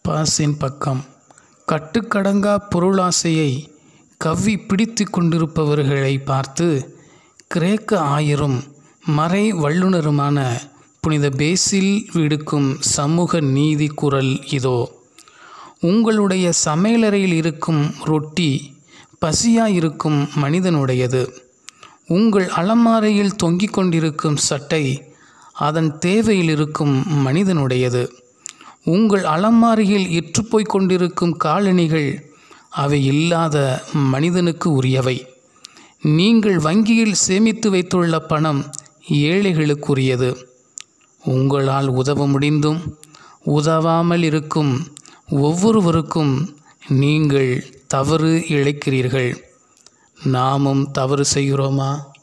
பாசின் பக்கம் கட்டுக்கடங்கா பொருளாசையை கவ்வி பிடித்து கொண்டிருப்பவர்களை பார்த்து கிரேக்க ஆயரும் மறை வல்லுனருமான புனித பேசில் விடுக்கும் சமூக நீதி குரல் இதோ உங்களுடைய சமையலறையில் இருக்கும் ரொட்டி பசியாயிருக்கும் மனிதனுடையது உங்கள் அலமாரையில் தொங்கிக் கொண்டிருக்கும் சட்டை அதன் தேவையில் இருக்கும் மனிதனுடையது உங்கள் அலமாரியில் இற்றுப்போய்க் கொண்டிருக்கும் காலணிகள் அவை இல்லாத மனிதனுக்கு உரியவை நீங்கள் வங்கியில் சேமித்து வைத்துள்ள பணம் ஏழைகளுக்குரியது உங்களால் உதவ முடிந்தும் உதவாமல் இருக்கும் ஒவ்வொருவருக்கும் நீங்கள் தவறு இழைக்கிறீர்கள் நாமும் தவறு செய்கிறோமா